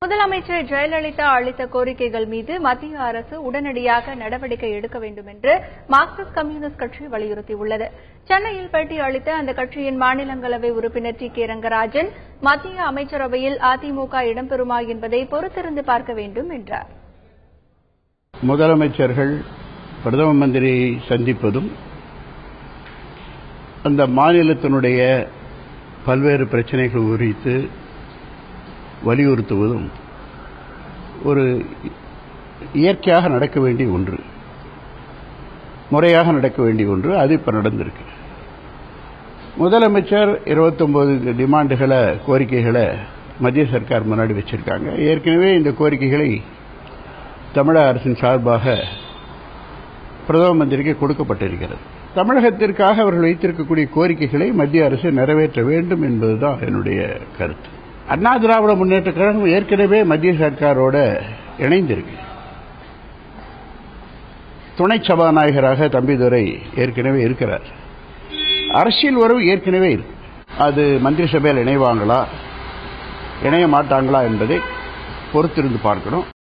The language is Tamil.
முதலமைச்சர் ஜெயலலிதா அளித்த கோரிக்கைகள் மீது மத்திய அரசு உடனடியாக நடவடிக்கை எடுக்க வேண்டும் என்று மார்க்சிஸ்ட் கம்யூனிஸ்ட் கட்சி வலியுறுத்தியுள்ளது சென்னையில் பேட்டி அளித்த அந்த கட்சியின் மாநிலங்களவை உறுப்பினர் டி கே ரங்கராஜன் மத்திய அமைச்சரவையில் அதிமுக இடம்பெறுமா என்பதை பொறுத்திருந்து பார்க்க வேண்டும் என்றார் முதலமைச்சர்கள் பிரதம மந்திரியை சந்திப்பதும் அந்த மாநிலத்தினுடைய பல்வேறு பிரச்சனைகள் குறித்து வலியுறுத்துவதும் ஒரு இயற்கையாக நடக்க வேண்டிய ஒன்று முறையாக நடக்க வேண்டிய ஒன்று அது இப்ப நடந்திருக்கு முதலமைச்சர் 29 டிமாண்டுகளை கோரிக்கைகளை மத்திய சர்க்கார் முன்னாடி வச்சிருக்காங்க ஏற்கனவே இந்த கோரிக்கைகளை தமிழக அரசின் சார்பாக பிரதம மந்திரிக்கு கொடுக்கப்பட்டிருக்கிறது தமிழகத்திற்காக அவர்கள் வைத்திருக்கக்கூடிய கோரிக்கைகளை மத்திய அரசு நிறைவேற்ற வேண்டும் என்பதுதான் என்னுடைய கருத்து அண்ணா திராவிட முன்னேற்ற கழகம் ஏற்கனவே மத்திய சர்க்காரோட இணைந்திருக்கு துணை சபாநாயகராக தம்பிதுரை ஏற்கனவே இருக்கிறார் அரசியல் உறவு ஏற்கனவே இருக்கு அது மந்திரி சபையில் இணைவாங்களா இணைய மாட்டாங்களா என்பதை பொறுத்திருந்து பார்க்கணும்